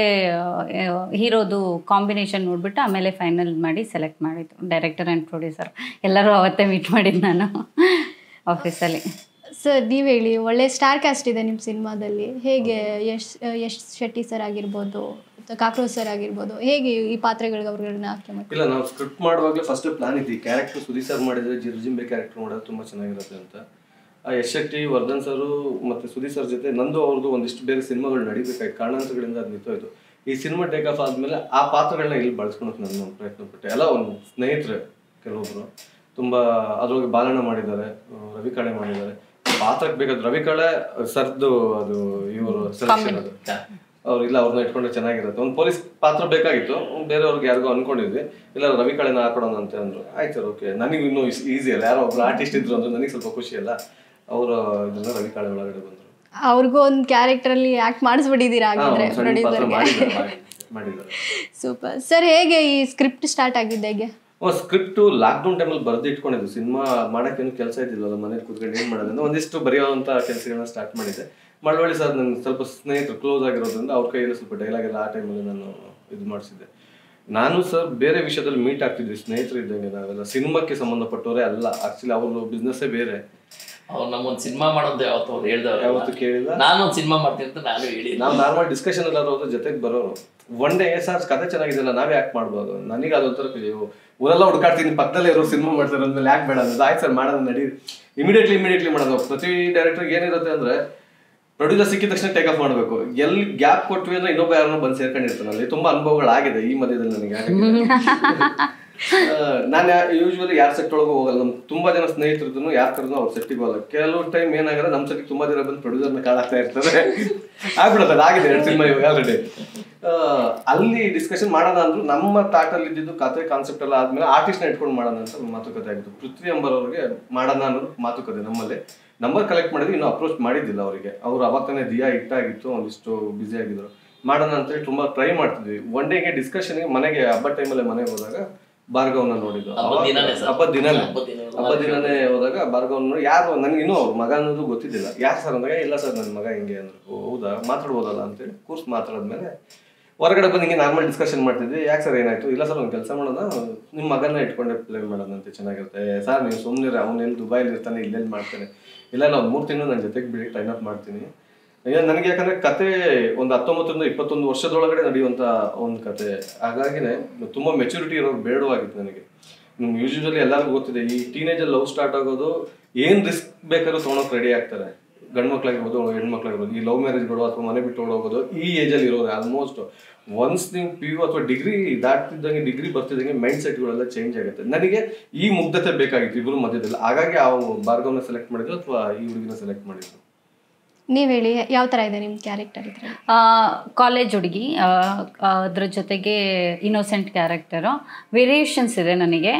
ಹೀರೋದು ಕಾಂಬಿನೇಷನ್ ನೋಡ್ಬಿಟ್ಟು ಆಮೇಲೆ ಫೈನಲ್ ಮಾಡಿ ಸೆಲೆಕ್ಟ್ ಮಾಡಿದ್ದು ಡೈರೆಕ್ಟರ್ ಆ್ಯಂಡ್ ಪ್ರೊಡ್ಯೂಸರ್ ಎಲ್ಲರೂ ಅವತ್ತೇ ಮೀಟ್ ಮಾಡಿದ್ದು ನಾನು ಆಫೀಸಲ್ಲಿ ಸರ್ ನೀವು ಹೇಳಿ ಒಳ್ಳೆ ಸ್ಟಾರ್ ಕ್ಯಾಸ್ಟ್ ಇದೆ ನಿಮ್ಮ ಸಿನಿಮಾದಲ್ಲಿ ಹೇಗೆ ಯಶ್ ಯಶ್ ಶೆಟ್ಟಿ ಸರ್ ಆಗಿರ್ಬೋದು ಅಥವಾ ಕಾಕ್ರೋಚ್ ಸರ್ ಆಗಿರ್ಬೋದು ಹೇಗೆ ಈ ಪಾತ್ರಗಳಿಗೆ ಅವ್ರಗಳನ್ನ ಆಯ್ಕೆ ಮಾಡಿ ಇಲ್ಲ ನಾವು ಸ್ಕ್ರಿಪ್ಟ್ ಮಾಡುವಾಗಲೇ ಫಸ್ಟ್ ಪ್ಲಾನ್ ಇತ್ತು ಈ ಕ್ಯಾರೆಕ್ಟರ್ ಸುದೀಪ್ ಸರ್ ಮಾಡಿದ್ರೆ ಜಿರ್ಜಿಂಬೆ ಕ್ಯಾರೆಕ್ಟರ್ ಮಾಡೋದು ತುಂಬಾ ಚೆನ್ನಾಗಿರುತ್ತೆ ಅಂತ ಆ ಯಶ್ ಶೆಟ್ಟಿ ವರ್ಧನ್ ಸರು ಮತ್ತೆ ಸುದೀಪ್ ಸರ್ ಜೊತೆ ನಂದು ಅವ್ರದ್ದು ಒಂದಿಷ್ಟು ಬೇರೆ ಸಿನಿಮಾಗಳು ನಡಿಬೇಕಾಯ್ತು ಕಾರಣಾಂತರಗಳಿಂದ ಅದು ನಿಂತೋಯ್ತು ಈ ಸಿನಿಮಾ ಟೇಕ್ ಆಫ್ ಆದ್ಮೇಲೆ ಆ ಪಾತ್ರಗಳನ್ನ ಇಲ್ಲಿ ಬಳಸ್ಕೊಳಕ್ ನಾನು ಪ್ರಯತ್ನ ಪಟ್ಟೆ ಎಲ್ಲ ಒಂದು ಸ್ನೇಹಿತರೆ ಕೆಲವೊಬ್ರು ತುಂಬಾ ಅದ್ರೊಳಗೆ ಬಾಲಣ್ಣ ಮಾಡಿದ್ದಾರೆ ಆ, ರವಿ ಕಾಳೆ ಮಾಡಿದ್ದಾರೆ ಪಾತ್ರಕ್ಕೆ ಬೇಕಾದ ರವಿ ಕಾಳೆ ಸರ್ದು ಅದು ಇವರು ಸೆಲೆಕ್ಷನ್ ಅದು ಅವ್ರು ಇಲ್ಲ ಅವ್ರನ್ನ ಇಟ್ಕೊಂಡ್ರೆ ಚೆನ್ನಾಗಿರುತ್ತೆ ಒಂದು ಪೊಲೀಸ್ ಪಾತ್ರ ಬೇಕಾಗಿತ್ತು ಬೇರೆಯವ್ರಿಗೆ ಯಾರಿಗೋ ಅನ್ಕೊಂಡಿದ್ವಿ ಇಲ್ಲ ರವಿ ಕಳೆನ ಹಾಕೊಡೋಣ ಅಂತ ಅಂದ್ರು ಆಯ್ತು ಸರ್ ಓಕೆ ನನಗೆ ಇನ್ನೂ ಈಸಿ ಅಲ್ಲ ಯಾರೋ ಒಬ್ರು ಆರ್ಟಿಸ್ಟ್ ಇದ್ರು ಅಂದ್ರೆ ನನಗೆ ಸ್ವಲ್ಪ ಖುಷಿ ಅಲ್ಲ ಅವರು ಇದನ್ನ ರವಿ ಕಾಳೆ ಒಳಗಡೆ ಬಂದ್ರು ಅವ್ರಿಗೂ ಒಂದು ಕ್ಯಾರೆಕ್ಟರಲ್ಲಿ ಆ್ಯಕ್ಟ್ ಮಾಡಿಸ್ಬಿಟ್ಟಿದ್ದೀರಾ ಹಾ, ಆಗಿದ್ರೆ ಒಂದ್ ಸಣ್ಣ ಪಾತ್ರ ಪ್ರೊಡ್ಯೂಸರ್ಗೆ ಮಾಡಿದ್ದಾರೆ ಮಾಡಿ- ಮಾಡಿದ್ದಾರೆ ಸೂಪರ್ ಸರ್ ಹೇಗೆ ಈ ಸ್ಕ್ರಿಪ್ಟ್ ಸ್ಟಾರ್ಟ್ ಆಗಿದ್ದು ಹೇಗೆ ಸ್ಕ್ರಿಪ್ಟ್ ಲಾಕ್ಡೌನ್ ಟೈಮಲ್ಲಿ ಬರೆದು ಇಟ್ಕೊಂಡಿದ್ದು ಸಿನಿಮಾ ಮಾಡಕ್ಕೇನು ಕೆಲಸ ಇದ್ದಿಲ್ಲಲ್ಲ ಮನೇಲಿ ಕೂತ್ಕೊಂಡು ಏನು ಮಾಡೋದಂದ್ರೆ ಒಂದಿಷ್ಟು ಬರೆಯೋವಂಥ ಕೆಲಸಗಳನ್ನ ಸ್ಟಾರ್ಟ್ ಮಾಡಿದ್ದೆ ಮಳವಳ್ಳಿ ಸರ್ ನನ್ಗೆ ಸ್ವಲ್ಪ ಸ್ನೇಹಿತರು ಕ್ಲೋಸ್ ಆಗಿರೋದ್ರಿಂದ ಅವ್ರ ಕೈಯಲ್ಲಿ ಸ್ವಲ್ಪ ಡೈಲಾಗ್ ಎಲ್ಲ ಆ ಟೈಮಲ್ಲಿ ನಾನು ಇದು ಮಾಡಿಸಿದ್ದೆ ನಾನು ಸರ್ ಬೇರೆ ವಿಷಯದಲ್ಲಿ ಮೀಟ್ ಆಗ್ತಿದ್ವಿ ಸ್ನೇಹಿತರು ಇದ್ದಂಗೆ ನಾವೆಲ್ಲ ಸಿನಿಮಾಕ್ಕೆ ಸಂಬಂಧಪಟ್ಟವರೇ ಅಲ್ಲ ಆಕ್ಚುಲಿ ಅವ್ರ ಬಿಸ್ನೆಸ್ಸೇ ಬೇರೆ ಅವ್ರು ನಮ್ಮೊಂದು ಸಿನಿಮಾ ಮಾಡೋದು ಯಾವತ್ತು ಅವ್ರು ಹೇಳ್ದವ್ರು ಯಾವತ್ತು ಕೇಳಿಲ್ಲ ನಾನು ಒಂದು ಸಿನಿಮಾ ಮಾಡ್ತೀನಿ ಅಂತ ನಾನು ಹೇಳಿ ನಾವು ನಾರ್ಮಲ್ ಡಿಸ್ಕಷನ್ ಎಲ್ಲ ಹೋದ್ರೆ ಜೊತೆಗೆ ಬರೋರು ಒನ್ ಡೇ ಸರ್ ಕತೆ ಚೆನ್ನಾಗಿದೆಯಲ್ಲ ನಾವೇ ಯಾಕೆ ಮಾಡ್ಬೋದು ನನಗೆ ಅದೊಂಥರ ಖುಷಿ. ಓ, ಊರೆಲ್ಲ ಹುಡುಕಾಡ್ತೀನಿ ಪಕ್ಕದಲ್ಲೇ ಇರೋ ಸಿನಿಮಾ ಮಾಡ್ತಾರೆ ಅಂದ್ಮೇಲೆ ಯಾಕೆ ಬೇಡ ಅನ್ನೋದು ಆಯ್ತು ಸರ್ ಮಾಡೋದು ನಡಿ ಇಮಿಡಿಯೇಟ್ಲಿ ಇಮಿಡಿಯೇಟ್ಲಿ ಮಾಡೋದು ಪ್ರತಿ ಡೈರೆಕ್ಟರ್ಗೆ ಏನಿರುತ್ತೆ ಅಂದ್ರೆ ಪ್ರೊಡ್ಯೂಸರ್ ಸಿಕ್ಕಿದ ತಕ್ಷಣ ಟೇಕ್ ಆಫ್ ಮಾಡಬೇಕು ಎಲ್ಲಿ ಗ್ಯಾಪ್ ಕೊಟ್ವಿ ಅಂದ್ರೆ ಇನ್ನೊಬ್ಬ ಯಾರನ್ನೋ ಬಂದು ಸೇರ್ಕೊಂಡಿರ್ತಾನೆ ಅಲ್ಲಿ ತುಂಬಾ ಅನುಭವಗಳಾಗಿದೆ ಈ ಮಧ್ಯದಲ್ಲಿ ನನಗೆ ನಾನು ಯೂಶ್ವಲಿ ಯಾರ ಸೆಟ್ ಒಳಗೂ ಹೋಗಲ್ಲ ನಮ್ ತುಂಬಾ ಜನ ಸ್ನೇಹಿತರದ್ದು ಯಾರ ಕರೆದ್ರು ಅವ್ರ ಸೆಟ್ಟಿಗೆ ಹೋಗಲ್ಲ ಕೆಲವು ಟೈಮ್ ಏನಾಗುತ್ತೆ ನಮ್ಮ ಸೆಟ್ಟಿಗೆ ತುಂಬಾ ಜನ ಬಂದು ಪ್ರೊಡ್ಯೂಸರ್ನ ಕಾಳಾಗ್ತಾ ಇರ್ತಾರೆ ಆಗ್ಬಿಡುತ್ತೆ ಅದಾಗಿದೆ ಎರಡು ಸಿನಿಮಾ ಇವಾಗ ಆಲ್ರೆಡಿ ಅಲ್ಲಿ ಡಿಸ್ಕಷನ್ ಮಾಡೋಣ ಅಂದ್ರು ನಮ್ಮ ತಾಟಲ್ಲಿ ಇದ್ದಿದ್ದು ಕತೆ ಕಾನ್ಸೆಪ್ಟ್ ಎಲ್ಲ ಆದ್ಮೇಲೆ ಆರ್ಟಿಸ್ಟ್ನ ಇಟ್ಕೊಂಡು ಮಾಡೋಣ ಅಂತ ಮಾತುಕತೆ ಆಗಿತ್ತು ಪೃಥ್ವಿ ಎಂಬರವ್ರಿಗೆ ಮಾಡೋಣ ಅನ್ನೋದು ಮಾತುಕತೆ ನಮ್ಮಲ್ಲಿ ನಂಬರ್ ಕಲೆಕ್ಟ್ ಮಾಡಿದ್ವಿ ಇನ್ನೂ ಅಪ್ರೋಚ್ ಮಾಡಿದ್ದಿಲ್ಲ ಅವರಿಗೆ ಅವ್ರು ಅವಾಗ ತಾನೇ ದಿಯಾ ಇಟ್ಟಾಗಿತ್ತು ಒಂದಿಷ್ಟು ಬ್ಯುಸಿ ಆಗಿದ್ರು ಮಾಡೋಣ ಅಂತೇಳಿ ತುಂಬಾ ಟ್ರೈ ಮಾಡ್ತಿದ್ವಿ ಒನ್ ಡೇಗೆ ಡಿಸ್ಕಷನ್ಗೆ ಮನೆಗೆ ಹಬ್ಬ ಟೈಮಲ್ಲಿ ಮನೆಗೆ ಹೋದಾಗ ಭಾರ್ಗವ್ನ ನೋಡಿದ್ದು ಹಬ್ಬದ ಅವಾಗ- ದಿನನೇ ಸರ್. ಹಬ್ಬದ ದಿನನೇ ಹಬ್ಬದ ದಿನ ಹಬ್ಬದ ದಿನನೇ ಹೋದಾಗ ಭಾರ್ಗವ್ನ ನೋಡಿ ಯಾರು ನನಗೆ ಇನ್ನೂ ಅವ್ರ ಮಗ ಅನ್ನೋದು ಗೊತ್ತಿದ್ದಿಲ್ಲ ಯಾರು ಸರ್ ಅಂದಾಗ ಇಲ್ಲ ಸರ್ ನನ್ನ ಮಗ ಹಿಂಗೆ ಅಂದ್ರು ಓ, ಹೌದಾ ಮಾತಾಡ್ಬೋದಲ್ಲ ಅಂತೇಳಿ ಕೂರ್ಸ್ ಮಾತಾಡಿದ್ಮೇಲೆ ಹೊರಗಡೆ ಬಂದು ಹಿಂಗೆ ನಾರ್ಮಲ್ ಡಿಸ್ಕಷನ್ ಮಾಡ್ತಿದ್ವಿ ಯಾಕೆ ಸರ್ ಏನಾಯ್ತು ಇಲ್ಲ ಸರ್ ಒಂದು ಕೆಲಸ ಮಾಡೋಣ ನಿಮ್ಮ ಮಗನ ಇಟ್ಕೊಂಡೆ ಪ್ಲೇ ಮಾಡೋದಂತೆ ಚೆನ್ನಾಗಿರುತ್ತೆ ಸರ್ ನೀವು ಸುಮ್ಮನೆ ಅವ್ನು ಎಲ್ಲಿ ದುಬೈಲಿ ಇರ್ತಾನೆ ಇಲ್ಲೆಲ್ಲಿ ಮಾಡ್ತಾನೆ ಇಲ್ಲ ಇಲ್ಲ ಒಂದು ಮೂರು ತಿಂಗಳು ನನ್ನ ಜೊತೆಗೆ ಬಿಡಿ ಟ್ರೈನ್ ಅಪ್ ಮಾಡ್ತೀನಿ ಈಗ ನನಗೆ ಯಾಕಂದ್ರೆ ಕತೆ ಒಂದು ಹತ್ತೊಂಬತ್ತರಿಂದ ಇಪ್ಪತ್ತೊಂದು ವರ್ಷದೊಳಗಡೆ ನಡೆಯುವಂತ ಒಂದು ಕತೆ ಹಾಗಾಗಿನೇ ತುಂಬಾ ಮೆಚುರಿಟಿ ಇರೋದು ಬೇಡವಾಗಿತ್ತು ನನಗೆ ಯೂಶುವಲಿ ಎಲ್ಲರಿಗೂ ಗೊತ್ತಿದೆ ಈ ಟೀನೇಜಲ್ಲಿ ಲವ್ ಸ್ಟಾರ್ಟ್ ಆಗೋದು ಏನ್ ರಿಸ್ಕ್ ಬೇಕಾದ್ರೂ ತೊಗೊಳಕ್ ರೆಡಿ ಆಗ್ತಾರೆ ಗಂಡು ಮಕ್ಳಾಗಿರ್ಬೋದು ಹೆಣ್ಮಕ್ಳಾಗಿರ್ಬೋದು ಈ ಲವ್ ಮ್ಯಾರೇಜ್ಗಳು ಅಥವಾ ಮನೆ ಬಿಟ್ಟು ಓಡೋಗೋದು ಈ ಏಜಲ್ಲಿ ಇರೋದು ಆಲ್ಮೋಸ್ಟ್ ಒನ್ಸ್ ನೀವು ಪಿ ಯು ಅಥವಾ ಡಿಗ್ರಿ ದಾಟ್ತಿದ್ದಂಗೆ ಡಿಗ್ರಿ ಬರ್ತಿದ್ದಂಗೆ ಮೈಂಡ್ ಸೆಟ್ಗಳೆಲ್ಲ ಚೇಂಜ್ ಆಗುತ್ತೆ ನನಗೆ ಈ ಮುಗ್ಧತೆ ಬೇಕಾಗಿತ್ತು ಇಬ್ರು ಮಧ್ಯದಲ್ಲಿ ಹಾಗಾಗಿ ಆ ಭಾರ್ಗವನ ಸೆಲೆಕ್ಟ್ ಮಾಡಿದ್ರು ಅಥವಾ ಈ ಹುಡುಗಿನ ಸೆಲೆಕ್ಟ್ ಮಾಡಿದ್ರು ನೀವು ಹೇಳಿ ಯಾವ ಥರ ಇದೆ ನಿಮ್ಮ ಕ್ಯಾರೆಕ್ಟರ್ ಇದ್ರೆ ಕಾಲೇಜ್ ಹುಡುಗಿ ಆ, ಆ, ಅದ್ರ ಜೊತೆಗೆ ಇನ್ನೋಸೆಂಟ್ ಕ್ಯಾರೆಕ್ಟರು ವೇರಿಯೇಷನ್ಸ್ ಇದೆ ನನಗೆ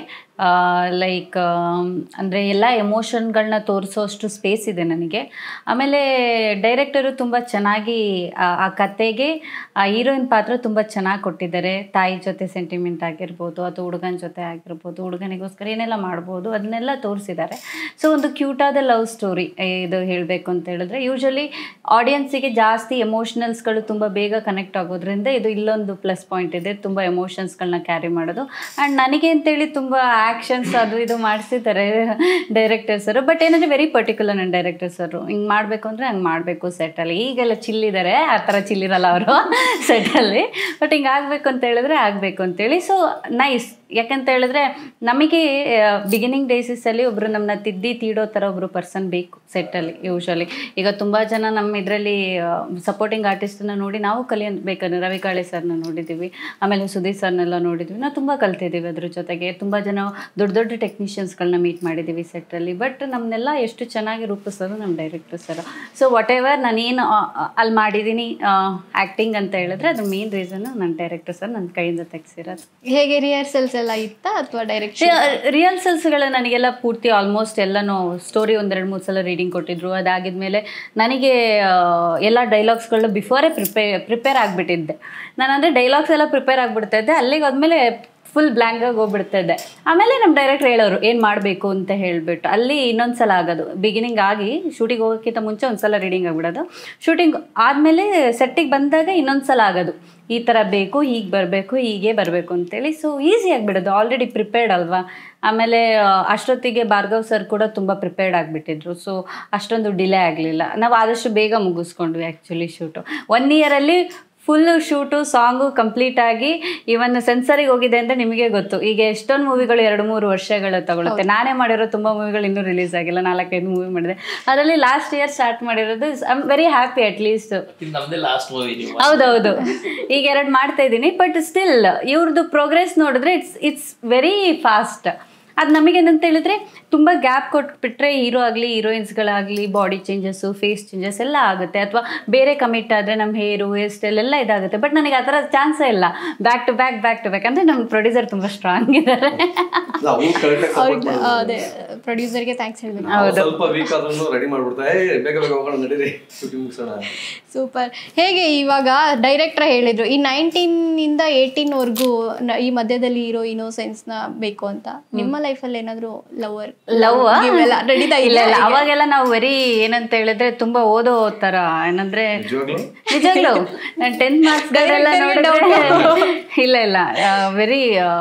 ಲೈಕ್ ಅಂದರೆ ಎಲ್ಲ ಎಮೋಷನ್ಗಳನ್ನ ತೋರಿಸೋಷ್ಟು ಸ್ಪೇಸ್ ಇದೆ ನನಗೆ ಆಮೇಲೆ ಡೈರೆಕ್ಟರು ತುಂಬ ಚೆನ್ನಾಗಿ ಆ ಆ ಕತೆಗೆ ಆ ಹೀರೋಯಿನ್ ಪಾತ್ರ ತುಂಬ ಚೆನ್ನಾಗಿ ಕೊಟ್ಟಿದ್ದಾರೆ ತಾಯಿ ಜೊತೆ ಸೆಂಟಿಮೆಂಟ್ ಆಗಿರ್ಬೋದು ಅಥವಾ ಹುಡುಗನ ಜೊತೆ ಆಗಿರ್ಬೋದು ಹುಡುಗನಿಗೋಸ್ಕರ ಏನೆಲ್ಲ ಮಾಡ್ಬೋದು ಅದನ್ನೆಲ್ಲ ತೋರಿಸಿದ್ದಾರೆ ಸೊ ಒಂದು ಕ್ಯೂಟಾದ ಲವ್ ಸ್ಟೋರಿ ಇದು ಹೇಳಬೇಕು ಅಂತ ಹೇಳಿದ್ರೆ ಯೂಶಲಿ ಆಡಿಯನ್ಸಿಗೆ ಜಾಸ್ತಿ ಎಮೋಷನಲ್ಸ್ಗಳು ತುಂಬ ಬೇಗ ಕನೆಕ್ಟ್ ಆಗೋದ್ರಿಂದ ಇದು ಇಲ್ಲೊಂದು ಪ್ಲಸ್ ಪಾಯಿಂಟ್ ಇದೆ ತುಂಬ ಎಮೋಷನ್ಸ್ಗಳನ್ನ ಕ್ಯಾರಿ ಮಾಡೋದು ಆ್ಯಂಡ್ ನನಗೆ ಅಂತೇಳಿ ತುಂಬ ಆ್ಯಕ್ಷನ್ಸ್ ಅದು ಇದು ಮಾಡಿಸಿದ್ದಾರೆ ಡೈರೆಕ್ಟರ್ಸರು ಬಟ್ ಏನಂದರೆ ವೆರಿ ಪರ್ಟಿಕ್ಯುಲರ್ ನನ್ನ ಡೈರೆಕ್ಟರ್ಸರು ಹಿಂಗೆ ಮಾಡಬೇಕು ಅಂದರೆ ಹಂಗೆ ಮಾಡಬೇಕು ಸೆಟ್ಟಲ್ಲಿ ಈಗೆಲ್ಲ ಚಿಲ್ಲಿದ್ದಾರೆ ಆ ಥರ ಚಿಲ್ಲಿರಲ್ಲ ಅವರು ಸೆಟ್ಟಲ್ಲಿ ಬಟ್ ಹಿಂಗೆ ಆಗಬೇಕು ಅಂತ ಹೇಳಿದ್ರೆ ಆಗಬೇಕು ಅಂತೇಳಿ ಸೊ ನೈಸ್ ಯಾಕಂತ ಹೇಳಿದ್ರೆ ನಮಗೆ ಬಿಗಿನಿಂಗ್ ಡೇಸಸಲ್ಲಿ ಒಬ್ಬರು ನಮ್ಮನ್ನ ತಿದ್ದಿ ತೀಡೋ ಥರ ಒಬ್ಬರು ಪರ್ಸನ್ ಬೇಕು ಸೆಟ್ಟಲ್ಲಿ ಯೂಶಲಿ ಈಗ ತುಂಬ ಜನ ನಮ್ಮ ಇದರಲ್ಲಿ ಸಪೋರ್ಟಿಂಗ್ ಆರ್ಟಿಸ್ಟನ್ನ ನೋಡಿ ನಾವು ಕಲಿಯಬೇಕಂದ್ರೆ ರವಿ ಕಾಳೆ ಸರ್ನ ನೋಡಿದ್ದೀವಿ ಆಮೇಲೆ ಸುದೀಪ್ ಸರ್ನೆಲ್ಲ ನೋಡಿದ್ವಿ ನಾವು ತುಂಬ ಕಲ್ತಿದ್ದೀವಿ ಅದ್ರ ಜೊತೆಗೆ ತುಂಬ ಜನ ದೊಡ್ಡ ದೊಡ್ಡ ಟೆಕ್ನಿಷಿಯನ್ಸ್ಗಳನ್ನ ಮೀಟ್ ಮಾಡಿದ್ದೀವಿ ಸೆಟ್ಟಲ್ಲಿ ಬಟ್ ನಮ್ಮನ್ನೆಲ್ಲ ಎಷ್ಟು ಚೆನ್ನಾಗಿ ರೂಪಿಸೋದು ನಮ್ಮ director sir so whatever ನಾನೇನು ಅಲ್ಲಿ ಮಾಡಿದ್ದೀನಿ ಆ್ಯಕ್ಟಿಂಗ್ ಅಂತ ಹೇಳಿದ್ರೆ ಅದ್ರ ಮೇನ್ ರೀಸನ್ ನನ್ನ ಡೈರೆಕ್ಟರ್ ಸರ್ ನನ್ನ ಕೈಯಿಂದ ತೆಗ್ಸಿರೋದು ಹೇಗೆ ರಿಹರ್ಸಲ್ಸ್ ಎಲ್ಲ ಇತ್ತಾ ಅಥವಾ ಡೈರೆಕ್ಷನ್ ರಿಹರ್ಸಲ್ಸ್ಗಳು ನನಗೆಲ್ಲ ಪೂರ್ತಿ ಆಲ್ಮೋಸ್ಟ್ ಎಲ್ಲನೂ ಸ್ಟೋರಿ ಒಂದೆರಡು ಮೂರು ಸಲ ರೀಡಿಂಗ್ ಕೊಟ್ಟಿದ್ರು ಅದಾಗಿದ್ಮೇಲೆ ನನಗೆ ಆ, ಎಲ್ಲ ಡೈಲಾಗ್ಸ್ಗಳನ್ನ ಬಿಫೋರೇ ಪ್ರಿಪೇ ಪ್ರಿಪೇರ್ ಆಗಿಬಿಟ್ಟಿದ್ದೆ ನಾನು ಅಂದರೆ ಡೈಲಾಗ್ಸ್ ಎಲ್ಲ ಪ್ರಿಪೇರ್ ಆಗಿಬಿಡ್ತಾ ಇದ್ದೆ ಅಲ್ಲಿಗೆ ಹೋದ್ಮೇಲೆ ಫುಲ್ ಬ್ಲ್ಯಾಂಕಾಗಿ ಹೋಗ್ಬಿಡ್ತಾ ಇದ್ದೆ ಆಮೇಲೆ ನಮ್ಮ ಡೈರೆಕ್ಟರ್ ಹೇಳೋರು ಏನು ಮಾಡಬೇಕು ಅಂತ ಹೇಳಿಬಿಟ್ಟು ಅಲ್ಲಿ ಇನ್ನೊಂದು ಸಲ ಆಗೋದು ಬಿಗಿನಿಂಗ್ ಆಗಿ ಶೂಟಿಂಗ್ ಹೋಗೋಕ್ಕಿಂತ ಮುಂಚೆ ಒಂದು ಸಲ ರೀಡಿಂಗ್ ಆಗಿಬಿಡೋದು ಶೂಟಿಂಗ್ ಆದಮೇಲೆ ಸೆಟ್ಟಿಗೆ ಬಂದಾಗ ಇನ್ನೊಂದು ಸಲ ಆಗೋದು ಈ ಥರ ಬೇಕು ಹೀಗೆ ಬರಬೇಕು ಹೀಗೆ ಬರಬೇಕು ಅಂತೇಳಿ ಸೊ ಈಸಿ ಆಗಿಬಿಡೋದು ಆಲ್ರೆಡಿ ಪ್ರಿಪೇರ್ಡ್ ಅಲ್ವಾ ಆಮೇಲೆ ಆ, ಅಷ್ಟೊತ್ತಿಗೆ ಭಾರ್ಗವ್ ಸರ್ ಕೂಡ ತುಂಬ ಪ್ರಿಪೇರ್ಡ್ ಆಗಿಬಿಟ್ಟಿದ್ರು ಸೊ ಅಷ್ಟೊಂದು ಡಿಲೇ ಆಗಲಿಲ್ಲ ನಾವು ಆದಷ್ಟು ಬೇಗ ಮುಗಿಸ್ಕೊಂಡ್ವಿ ಆ್ಯಕ್ಚುಲಿ ಶೂಟು ಒನ್ ಇಯರಲ್ಲಿ ಫುಲ್ಲು ಶೂಟು ಸಾಂಗು ಕಂಪ್ಲೀಟ್ ಆಗಿ ಇವನ್ ಸೆನ್ಸರಿಗೆ ಹೋಗಿದೆ ಅಂತ ನಿಮಗೆ ಗೊತ್ತು ಈಗ ಎಷ್ಟೊಂದು ಮೂವಿಗಳು ಎರಡು ಮೂರು ವರ್ಷಗಳು ತಗೊಳುತ್ತೆ ನಾನೇ ಮಾಡಿರೋ ತುಂಬ ಮೂವಿಗಳು ಇನ್ನೂ ರಿಲೀಸ್ ಆಗಿಲ್ಲ ನಾಲ್ಕೈದು ಮೂವಿ ಮಾಡಿದೆ ಅದರಲ್ಲಿ ಲಾಸ್ಟ್ ಇಯರ್ ಸ್ಟಾರ್ಟ್ ಮಾಡಿರೋದು I am very happy at least ಇದು ನಮ್ದೇ ಲಾಸ್ಟ್ ಮೂವಿ ನೀವು ಹೌದೌದು ಈಗ ಎರಡು ಮಾಡ್ತಾ ಇದ್ದೀನಿ ಬಟ್ ಸ್ಟಿಲ್ ಇವ್ರದ್ದು ಪ್ರೋಗ್ರೆಸ್ ನೋಡಿದ್ರೆ ಇಟ್ಸ್ ಇಟ್ಸ್ ವೆರಿ ಫಾಸ್ಟ್ ಅದು ನಮಗೇನಂತ ಹೇಳಿದ್ರೆ ತುಂಬ ಗ್ಯಾಪ್ ಕೊಟ್ಬಿಟ್ರೆ ಹೀರೋ ಆಗಲಿ ಹೀರೋಯಿನ್ಸ್ಗಳಾಗಲಿ ಬಾಡಿ ಚೇಂಜಸ್ಸು ಫೇಸ್ ಚೇಂಜಸ್ ಎಲ್ಲ ಆಗುತ್ತೆ ಅಥವಾ ಬೇರೆ ಕಮಿಟ್ ಆದರೆ ನಮ್ಮ ಹೇರು ಹೇರ್ ಸ್ಟೈಲ್ ಎಲ್ಲ ಇದಾಗುತ್ತೆ ಬಟ್ ನನಗೆ ಆ ಥರ ಚಾನ್ಸೇ ಇಲ್ಲ back to back back to back ಅಂದರೆ ನಮ್ಮ ಪ್ರೊಡ್ಯೂಸರ್ ತುಂಬ ಸ್ಟ್ರಾಂಗ್ ಇದ್ದಾರೆ ಇಲ್ಲ, ಅವ್ನು ಕರೆಕ್ಟಾಗಿ ಸಪೋರ್ಟ್ ಅವ್ರಿಗೆ ಅದೇ ಪ್ರೊಡ್ಯೂಸರ್ಗೆ ಥ್ಯಾಂಕ್ಸ್ ಹೇಳ್ಬೇಕು ಸ್ವಲ್ಪ ವೀಕ್ ಆದ್ರೂ ರೆಡಿ ಮಾಡ್ಬಿಡ್ತಾ ಏ ಬೇಗ ಬೇಗ ಹೋಗೋಣ ನಡೀರಿ ಶೂಟಿಂಗ್ ಮುಗಿಸೋಣ ಸೂಪರ್ ಹೇಗೆ ಇವಾಗ ಡೈರೆಕ್ಟರ್ ಹೇಳಿದ್ರು ಈ ನೈನ್ಟೀನ್ ಇಂದ ಏಯ್ಟೀನ್ ವರ್ಗೂ ಈ ಮಧ್ಯದಲ್ಲಿ ಇರೋ ಇನ್ನೋಸೆನ್ಸ್ನ ಬೇಕು ಅಂತ ನಿಮ್ಮ ಲೈಫಲ್ಲಿ ಏನಾದ್ರು ಲವರ್ ಲವ್ ಇವೆಲ್ಲ ನಡೀತಾ ಇಲ್ಲ ಇಲ್ಲ ಇಲ್ಲ ಅವಾಗೆಲ್ಲ ನಾವು ವೆರಿ ಏನಂತ ಹೇಳಿದ್ರೆ ತುಂಬಾ ಓದೋ ತರ ಏನಂದ್ರೆ ನಿಜವಾಗ್ಲೂ ನಿಜಾಗ್ಲು ನಾನು ಟೆಂತ್ ಮಾರ್ಕ್ಸ್ಗಳೆಲ್ಲ ನೋಡಿದ್ರೆ ಇಲ್ಲ ಇಲ್ಲ ವೆರಿ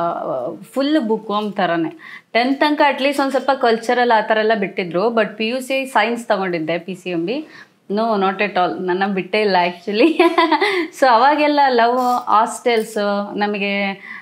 ಫುಲ್ ಬುಕ್ ಹೋಮ್ ಥರನೇ ಟೆಂತ್ ತನಕ ಅಟ್ಲೀಸ್ಟ್ ಒಂದು ಸ್ವಲ್ಪ ಕಲ್ಚರಲ್ ಆ ಥರ ಎಲ್ಲ ಬಿಟ್ಟಿದ್ರು but P U C science ತೊಗೊಂಡಿದ್ದೆ P C M B no not at all ನನ್ನ ಬಿಟ್ಟೇ ಇಲ್ಲ ಆ್ಯಕ್ಚುಲಿ ಸೊ ಅವಾಗೆಲ್ಲ ಲವ್ ಹಾಸ್ಟೆಲ್ಸು ನಮಗೆ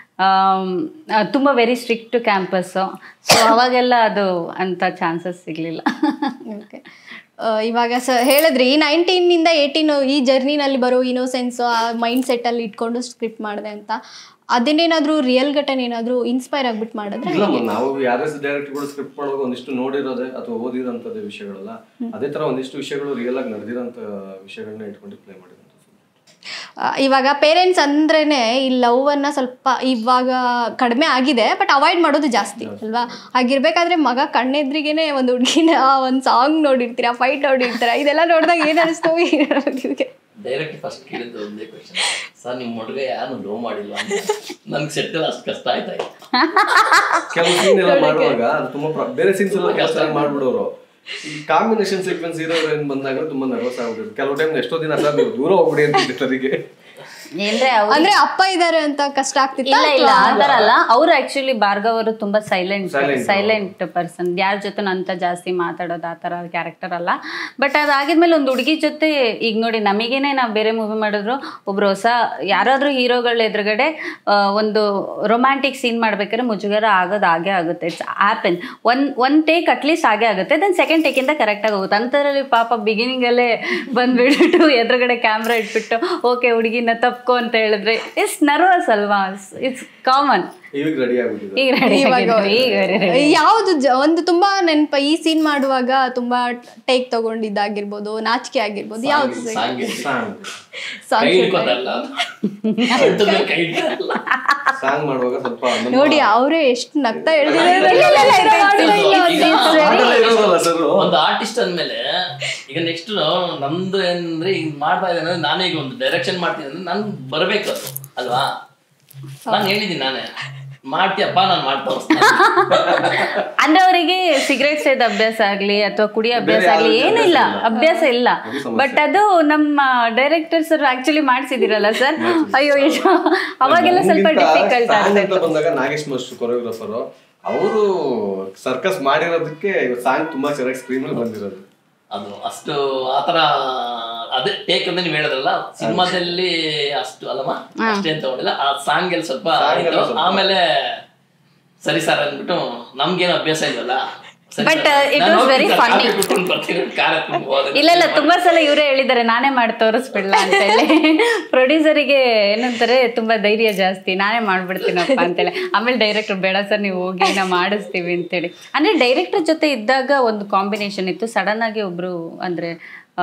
ತುಂಬ ವೆರಿ ಸ್ಟ್ರಿಕ್ಟ್ ಕ್ಯಾಂಪಸ್ಸು ಸೊ ಅವಾಗೆಲ್ಲ ಅದು ಅಂಥ ಚಾನ್ಸಸ್ ಸಿಗಲಿಲ್ಲ ಓಕೆ ಇವಾಗ ಸ ಹೇಳಿದ್ರಿ ನೈನ್ಟೀನ್ ಇಂದ ಏಯ್ಟೀನ್ ಈ ಜರ್ನಿನಲ್ಲಿ ಬರೋ ಇನ್ನೋಸೆನ್ಸ್ ಆ ಮೈಂಡ್ ಸೆಟ್ಟಲ್ಲಿ ಇಟ್ಕೊಂಡು ಸ್ಕ್ರಿಪ್ಟ್ ಮಾಡಿದೆ ಅಂತ ಅದನ್ನೇನಾದ್ರೂ ರಿಯಲ್ ಘಟನೆ ಏನಾದ್ರೂ ಇನ್ಸ್ಪೈರ್ ಆಗ್ಬಿಟ್ಟು ಮಾಡಿದ್ರೆ ಇಲ್ಲ ಮ- ನಾವು ಯಾರೇ ಡೈರೆಕ್ಟರ್ಗಳು ಸ್ಕ್ರಿಪ್ಟ್ ಮಾಡುವಾಗ ಒಂದಿಷ್ಟು ನೋಡಿರೋದೆ ಅಥವಾ ಓದಿರೋಂಥದ್ದೇ ವಿಷಯಗಳಲ್ಲ ಅದೇ ತರ ಒಂದಿಷ್ಟು ವಿಷಯಗಳು ರಿಯಲ್ ಆಗಿ ನಡೆದಿರೋಂಥ ವಿಷಯಗಳನ್ನ ಇಟ್ಕೊಂಡು ಪ್ಲೇ ಮಾಡಿರೋಂಥ ಆ, ಇವಾಗ ಪೇರೆಂಟ್ಸ್ ಅಂದ್ರೇನೆ ಈ ಲವ್ ಅನ್ನ ಸ್ವಲ್ಪ ಇವಾಗ ಕಡಿಮೆ ಆಗಿದೆ ಬಟ್ ಅವಾಯ್ಡ್ ಮಾಡೋದು ಜಾಸ್ತಿ ಅಲ್ವಾ ಹಾಗಿರ್ಬೇಕಾದ್ರೆ ಮಗ ಕಣ್ಣೆದ್ರಿಗೇನೆ ಒಂದು ಹುಡುಗಿನ ಒಂದು ಸಾಂಗ್ ನೋಡಿರ್ತೀರಾ ಫೈಟ್ ನೋಡಿರ್ತೀರಾ ಇದೆಲ್ಲ ನೋಡಿದಾಗ ಏನ್ ಅನಿಸ್ತು ನಿಮಗೆ ಡೈರೆಕ್ಟ್ ಫಸ್ಟ್ ಕೇಳಿದ್ದು ಒಂದೇ ಕ್ವಶನ್ ಸರ್ ನಿಮ್ಮ ಹುಡುಗ ಯಾರು ಲೋ ಮಾಡಿಲ್ಲ ಅಂತ ನನ್ಗೆ ಸೆಟ್ಟಲ್ಲಿ ಅಷ್ಟು ಕಷ್ಟ ಆಯ್ತಾ ಕೆಲವು ಸೀನ್ ಎಲ್ಲ ಮಾಡುವಾಗ ಅದು ತುಂಬಾ ಪ್ರ- ಬೇರೆ ಸೀನ್ಸ್ ಎಲ್ಲ ಕೆಲಸ ಮಾಡ್ಬಿಡೋರು ಈ ಕಾಂಬಿನೇಷನ್ ಸೀಕ್ವೆನ್ಸ್ ಹೀರೋ ಹೀರೋಯಿನ್ ಬಂದಾಗ ತುಂಬಾ ನರ್ವಸ್ ಆಗ್ಬಿಟ್ಟಿರುತ್ತೆ ಕೆಲವು ಟೈಮ್ ಎಷ್ಟೋ ದಿನ ಸರ್ ನೀವು ದೂರ ಹೋಗ್ಬಿಡಿ ಅಂತ ಅದರಿಗೆ ಏನ್ರೆ ಅವ್ರು ಅಂದ್ರೆ ಅಪ್ಪ ಇದಾರೆ ಅಂತ ಕಷ್ಟ ಆಗ್ತಿತ್ತ ಇಲ್ಲ ಇಲ್ಲ ಆತರ ಅಲ್ಲ ಅವ್ರು ಆಕ್ಚುಲಿ ಭಾರ್ಗವ್ ಅವರು ತುಂಬಾ ಸೈಲೆಂಟ್ Silent. ಸೈಲೆಂಟ್ ಪರ್ಸನ್ ಯಾರ ಜೊತೆ ಅಂತ ಜಾಸ್ತಿ ಮಾತಾಡೋದು ಆ ಥರ ಕ್ಯಾರೆಕ್ಟರ್ ಅಲ್ಲ ಬಟ್ ಅದಾಗಿದ್ಮೇಲೆ ಒಂದು ಹುಡುಗಿ ಜೊತೆ ಈಗ ನೋಡಿ ನಮಗೇನೆ ನಾವು ಬೇರೆ ಮೂವಿ ಮಾಡಿದ್ರು ಒಬ್ರು ಹೊಸ ಯಾರಾದ್ರೂ ಹೀರೋಗಳ ಎದುರುಗಡೆ ಆ, ಒಂದು ರೊಮ್ಯಾಂಟಿಕ್ ಸೀನ್ ಮಾಡ್ಬೇಕಾದ್ರೆ ಮುಜುಗರ ಆಗೋದು ಹಾಗೆ ಆಗುತ್ತೆ it's happen one one take at least ಹಾಗೆ ಆಗುತ್ತೆ ದೆನ್ ಸೆಕೆಂಡ್ ಟೇಕಿಂದ ಕರೆಕ್ಟಾಗಿ ಹೋಗುತ್ತೆ ಅಂಥದ್ರಲ್ಲಿ ಪಾಪ ಬಿಗಿನಿಂಗಲ್ಲೇ ಬಂದ್ಬಿಟ್ಟು ಎದುರುಗಡೆ ಕ್ಯಾಮ್ರಾ ಇಟ್ಬಿಟ್ಟು ಓಕೆ ಹುಡುಗಿನ ತಪ್ಕೊ ಅಂತ ಹೇಳಿದ್ರೆ ಇಟ್ಸ್ ನರ್ವಸ್ ಅಲ್ವಾ ಇಟ್ಸ್ ಕಾಮನ್ ಇವಾಗ ರೆಡಿ ಆಗ್ಬಿಟ್ಟಿದೆ ಈಗ ರೆಡಿ ಈಗ ready. ಯಾವ್ದು ಜ- ಒಂದು ತುಂಬಾ ನೆನಪ ಈ ಸೀನ್ ಮಾಡುವಾಗ ತುಂಬಾ ಟೇಕ್ ತಗೊಂಡಿದ್ದಾಗಿರ್ಬೋದು ನಾಚಿಕೆ ಆಗಿರ್ಬೋದು ಯಾವ್ದು ಸಾಂಗ್ ಸಾಂಗ್ ಸಾಂಗ್ ಕೈ ಹಿಡ್ಕೋದಲ್ಲ ಅಂಟದ ಕೈ ಹಿಡ್ಕೋದಲ್ಲ. ಸಾಂಗ್ ಮಾಡುವಾಗ ಸ್ವಲ್ಪ ನಮ್ಮ- ನೋಡಿ ಅವರೇ ಎಷ್ಟು ನಗ್ತಾ ಹೇಳ್ತಿದ್ದಾರೆ ಹಾಡೆಲ್ಲ ಇರೋದಲ್ಲ ಸರ್ ಒಂದು ಆರ್ಟಿಸ್ಟ್ ಅಂದ್ಮೇಲೆ ಈಗ ನೆಕ್ಸ್ಟ್ ನಮ್ದು ಅಂದ್ರೆ ಈಗ ಮಾಡ್ತಾ ಇದ್ದೇನೆ ಅಂದ್ರೆ ನಾನು ಈಗ ಒಂದು ಡೈರೆಕ್ಷನ್ ಮಾಡ್ತೀನಿ ಅಂದ್ರೆ ನನ್ ಬರ್ಬೇಕು ಅದು ಅಲ್ವಾ ನಾನು ಹೇಳಿದ್ದೀನಿ ನಾನೇ ಮಾಡ್ತೀಯಪ್ಪ ನಾನು ಮಾಡಿ ತೋರಿಸ್ತೀನಿ ಅಂದ್ರೆ ಅವರಿಗೆ ಸಿಗರೇಟ್ ಸೇದ್ ಅಭ್ಯಾಸ ಆಗ್ಲಿ ಅಥವಾ ಕುಡಿಯೋ ಅಭ್ಯಾಸ ಬೇರೆ ಆಗ್ಲಿ ಯಾವ್ದು ಏನಿಲ್ಲ ಅಭ್ಯಾಸ ಅಭ್ಯಾಸ ಇಲ್ಲ. ಇಲ್ಲ ಅದು ಸಮಸ್ಯೆ. ಬಟ್ ಅದು ನಮ್ಮ ಡೈರೆಕ್ಟರ್ ಸರ್ ಆಕ್ಚುಲಿ ಮಾಡ್ಸಿದಿರಲ್ಲ ಸರ್ ಅಯ್ಯೋ ಎಷ್ಟು ಅವಾಗೆಲ್ಲ ಸ್ವಲ್ಪ ನಮ್ಗಿಂತ ಡಿಫಿಕಲ್ಟ್ ಸಾಂಗ್ ಆಗ್ತಾ ಅಂತ ಇತ್ತು ಬಂದಾಗ ನಾಗೇಶ್ ಮಾಸ್ಟರ್ ಕೊರಿಯೋಗ್ರಾಫರ್ ಅವರು ಸರ್ಕಸ್ ಮಾಡಿರೋದಕ್ಕೆ ಸಾಂಗ್ ತುಂಬಾ ಚೆನ್ನಾಗಿ ಸ್ಕ್ರೀನ್ ಅಲ್ಲಿ ಬಂದಿರೋದು ಅದು ಅಷ್ಟು ಆತರ ಅದೇ ಟೇಕ್ ಅಂದ್ರೆ ನೀವು ಹೇಳಿದ್ರಲ್ಲ ಸಿನಿಮಾದಲ್ಲಿ ಅಷ್ಟು ಅಲ್ಲಮ್ಮ ಅಷ್ಟೇನ್ ತಗೊಂಡಿಲ್ಲ ಆ ಸಾಂಗ್ ಅಲ್ಲಿ ಸ್ವಲ್ಪ Song ಅಲ್ಲಿ ಆಯ್ತು. ಸ್ವಲ್ಪ. ಆಮೇಲೆ ಸರಿ ಸರ್ ಅಂದ್ಬಿಟ್ಟು ನಮ್ಗೇನು ಅಭ್ಯಾಸ ಇಲ್ವಲ್ಲ ಸರಿ But, sir, uh, it ನಾನು was ಹೋಗ್ತೀನಿ very sir, funny. ಕಾಫಿ ಕುಡ್ಕೊಂಡು ಬರ್ತೀನಿ ಕಾರ ಎತ್ಕೊಂಡು ಹೋದ್ರೆ ಇಲ್ಲ ಇಲ್ಲ ತುಂಬಾ ಸಲ ಇವರೇ ಹೇಳಿದ್ದಾರೆ ನಾನೇ ಮಾಡಿ ತೋರಿಸ್ಬಿಡ್ಲ ಅಂತ ಹೇಳಿ ಪ್ರೊಡ್ಯೂಸರಿಗೆ ಏನಂತಾರೆ ತುಂಬಾ ಧೈರ್ಯ ಜಾಸ್ತಿ ನಾನೇ ಮಾಡ್ಬಿಡ್ತೀನಪ್ಪ ಅಂತೇಳಿ ಆಮೇಲೆ ಡೈರೆಕ್ಟರ್ ಬೇಡ ಸರ್ ನೀವು ಹೋಗಿ ನಾ ಮಾಡಿಸ್ತೀವಿ ಅಂತೇಳಿ ಅಂದ್ರೆ ಡೈರೆಕ್ಟರ್ ಜೊತೆ ಇದ್ದಾಗ ಒಂದು ಕಾಂಬಿನೇಷನ್ ಇತ್ತು ಸಡನ್ ಆಗಿ ಒಬ್ರು ಅಂದ್ರೆ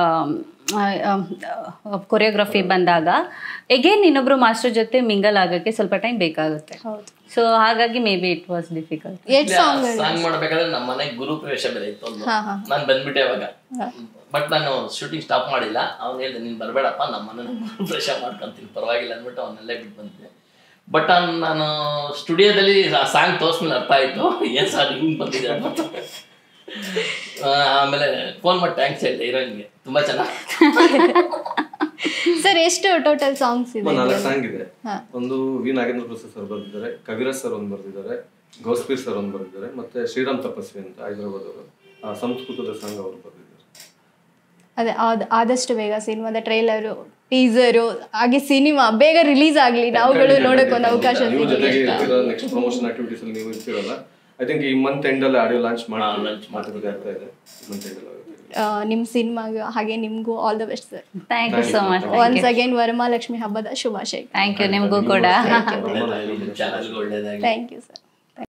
ಕೊರಿಯೋಗ್ರಫಿ ಬಂದಾಗ ಎಗೇನ್ ಇನ್ನೊಬ್ರು ಮಾಸ್ಟರ್ ಜೊತೆ ಮಿಂಗಲ್ ಆಗಕ್ಕೆ ಸ್ವಲ್ಪ ಟೈಮ್ ಬೇಕಾಗುತ್ತೆ ಸೊ ಹಾಗಾಗಿ maybe it was difficult ಎಷ್ಟ್ ಸಾಂಗ್ ಸಾಂಗ್ ಮಾಡ್ಬೇಕಾದ್ರೆ ನಮ್ಮ ಮನೆಗೆ ಗುರು ಪ್ರವೇಶ ಬೇರೆ ಇತ್ತು ಒಂದು ಹಾ, ಹಾ. ನಾನು ಬಂದ್ಬಿಟ್ಟೆ ಅವಾಗ ಬಟ್ ನಾನು ಶೂಟಿಂಗ್ ಸ್ಟಾಪ್ ಮಾಡಿಲ್ಲ ಅವ್ನು ಹೇಳ್ದೆ ನೀನ್ ಬರಬೇಡಪ್ಪ ನಮ್ಮ ಮನೆ ಗುರು ಪ್ರವೇಶ ಮಾಡ್ಕೊಂತೀನಿ ಪರವಾಗಿಲ್ಲ ಅಂದ್ಬಿಟ್ಟು ಅವನ್ನೆಲ್ಲ ಬಿಟ್ಟು ಬಂದಿದ್ದೆ ಬಟ್ ನಾನು ಸ್ಟುಡಿಯೋದಲ್ಲಿ ಆ ಸಾಂಗ್ ತೋರ್ಸ್ಮೇಲೆ ಅರ್ಥ ಆಯ್ತು ಏನ್ ಸರ್ ಹಿಂಗ್ ಬಂದಿದೆ ಅಂದ್ಬಿಟ್ಟು ಆ, ಆಮೇಲೆ ಫೋನ್ ಮಾಡಿ ಥ್ಯಾಂಕ್ಸ್ ಹೇಳಿದೆ ಹೀರೋಯಿನ್ಗೆ ತುಂಬಾ ಚೆನ್ನಾಗಿ ಸರ್ ಎಷ್ಟು ಟೋಟಲ್ ಸಾಂಗ್ಸ್ ಇದೆ ನಾಲ್ಕು ಸಾಂಗ್ ಇದೆ ಹಾ. ಒಂದು ವಿ ನಾಗೇಂದ್ರ ಪ್ರಸಾದ್ ಸರ್ ಬರ್ದಿದ್ದಾರೆ ಕವಿರಾಜ್ ಸರ್ ಒಂದು ಬರ್ದಿದ್ದಾರೆ ಗೌಸ್ಪೀರ್ ಸರ್ ಒಂದು ಬರ್ದಿದ್ದಾರೆ ಮತ್ತೆ ಶ್ರೀರಾಮ್ ತಪಸ್ವಿ ಅಂತ ಹೈದರಾಬಾದ್ ಅವರು ಆ, ಸಂಸ್ಕೃತದ ಸಾಂಗ್ ಅವರು ಬರ್ದಿದ್ದಾರೆ ಅದೇ ಆದ್- ಆದಷ್ಟು ಬೇಗ ಸಿನಿಮಾದ ಟ್ರೈಲರು ಟೀಸರು ಹಾಗೆ ಸಿನಿಮಾ ಬೇಗ ರಿಲೀಸ್ ಆಗ್ಲಿ ನಾವುಗಳು ನೋಡಕ್ ಒಂದು ಅವಕಾಶ ನೀವು ಸಿಗಲಿ ಜೊತೆಗೆ ಇರ್ತೀರ ನೆಕ್ಸ್ಟ್ ಪ್ರಮೋಷನ್ ಆಕ್ಟಿವಿಟೀಸ್ ಅಲ್ಲಿ ನೀವು ಇರ್ತೀರಲ್ಲ ಐ ಥಿಂಕ್ ಈ ಮಂತ್ ಎಂಡ್ ಅಲ್ಲಿ ಆಡಿಯೋ ಲಾಂಚ್ ಮಾಡಿ launch ಮಾತುಕತೆ ಆಗ್ತಾ ಇದೆ ಮಂತ್ ಎಂಡ್ ಅಲ್ಲಿ ಆಗುತ್ತೆ. ನಿಮ್ಮ ಸಿನಿಮಾಗ ಹಾಗೆ ನಿಮಗೂ all the best sir thank you so much once again Varamahalakshmi ಹಬ್ಬದ ಶುಭಾಶಯ ಥ್ಯಾಂಕ್ ಯು ನಿಮಗೂ ಕೂಡ ಚಾನಲ್ಗೆ ಒಳ್ಳೇದಾಗಿ ಥ್ಯಾಂಕ್ ಯು ಸರ್